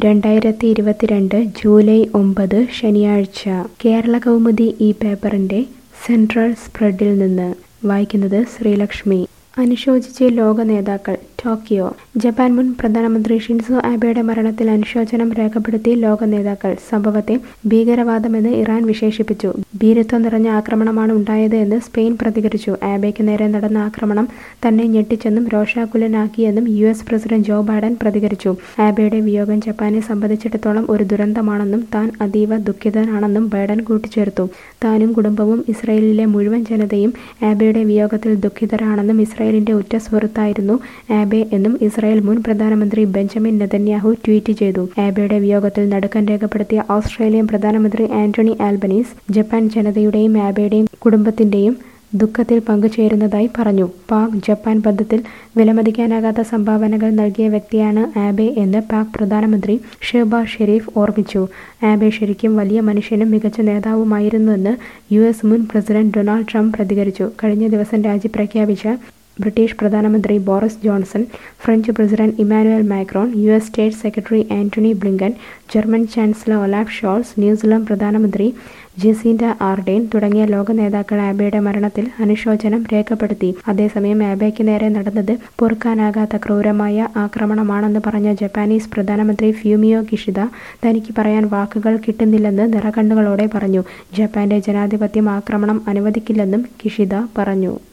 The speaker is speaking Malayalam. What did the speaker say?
രണ്ടായിരത്തി ഇരുപത്തിരണ്ട് ജൂലൈ ഒമ്പത് ശനിയാഴ്ച കേരള കൗമുദി ഈ പേപ്പറിൻ്റെ സെൻട്രൽ സ്പ്രെഡിൽ നിന്ന് വായിക്കുന്നത് ശ്രീലക്ഷ്മി അനുശോചിച്ച് ലോക നേതാക്കൾ ടോക്കിയോ ജപ്പാൻ മുൻ പ്രധാനമന്ത്രി ഷിൻസോ ആബെയുടെ മരണത്തിൽ അനുശോചനം രേഖപ്പെടുത്തി ലോക നേതാക്കൾ സംഭവത്തെ ഭീകരവാദമെന്ന് ഇറാൻ വിശേഷിപ്പിച്ചു ഭീരുത്വം നിറഞ്ഞ ആക്രമണമാണ് ഉണ്ടായത് എന്ന് സ്പെയിൻ പ്രതികരിച്ചു ആബെയ്ക്ക് നേരെ നടന്ന ആക്രമണം തന്നെ ഞെട്ടിച്ചെന്നും രോഷാകുലനാക്കിയെന്നും U S president Joe Biden പ്രതികരിച്ചു ആബെയുടെ വിയോഗം ജപ്പാനെ സംബന്ധിച്ചിടത്തോളം ഒരു ദുരന്തമാണെന്നും താൻ അതീവ ദുഃഖിതനാണെന്നും ബൈഡൻ കൂട്ടിച്ചേർത്തു താനും കുടുംബവും ഇസ്രയേലിലെ മുഴുവൻ ജനതയും ആബെയുടെ വിയോഗത്തിൽ ദുഃഖിതരാണെന്നും ഇസ്രായേലിന്റെ ഉറ്റ സുഹൃത്തായിരുന്നു ആബെ എന്നും ഇസ്രായേൽ മുൻ പ്രധാനമന്ത്രി ബെഞ്ചമിൻ നെതന്യാഹു ട്വീറ്റ് ചെയ്തു ആബെയുടെ വിയോഗത്തിൽ നടുക്കം രേഖപ്പെടുത്തിയ ഓസ്ട്രേലിയൻ പ്രധാനമന്ത്രി ആന്റണി ആൽബനീസ് ജപ്പാൻ ജനതയുടെയും ആബെയുടെയും കുടുംബത്തിന്റെയും ദുഃഖത്തിൽ പങ്കുചേരുന്നതായി പറഞ്ഞു പാക് ജപ്പാൻ ബന്ധത്തിൽ വിലമതിക്കാനാകാത്ത സംഭാവനകൾ നൽകിയ വ്യക്തിയാണ് ആബെ എന്ന് പാക് പ്രധാനമന്ത്രി ഷെഹബാസ് ഷെരീഫ് ഓർമ്മിച്ചു ആബെ ശരിക്കും വലിയ മനുഷ്യനും മികച്ച നേതാവുമായിരുന്നുവെന്ന് യു എസ് മുൻ പ്രസിഡന്റ് ഡൊണാൾഡ് ട്രംപ് പ്രതികരിച്ചു കഴിഞ്ഞ ദിവസം രാജി പ്രഖ്യാപിച്ച ബ്രിട്ടീഷ് പ്രധാനമന്ത്രി Boris Johnson French president Emmanuel Macron U S state secretary Antony Blinken German chancellor Olaf Scholz New Zealand പ്രധാനമന്ത്രി ജെസീൻഡ ആർഡെയിൻ തുടങ്ങിയ ലോക നേതാക്കൾ ആബെയുടെ മരണത്തിൽ അനുശോചനം രേഖപ്പെടുത്തി അതേസമയം ആബെയ്ക്ക് നേരെ നടന്നത് പൊറുക്കാനാകാത്ത ക്രൂരമായ ആക്രമണമാണെന്ന് പറഞ്ഞ ജപ്പാനീസ് പ്രധാനമന്ത്രി ഫ്യൂമിയോ കിഷിദ തനിക്ക് പറയാൻ വാക്കുകൾ കിട്ടുന്നില്ലെന്ന് നിറകണ്ണുകളോടെ പറഞ്ഞു ജപ്പാന്റെ ജനാധിപത്യം ആക്രമണം അനുവദിക്കില്ലെന്നും കിഷിദ പറഞ്ഞു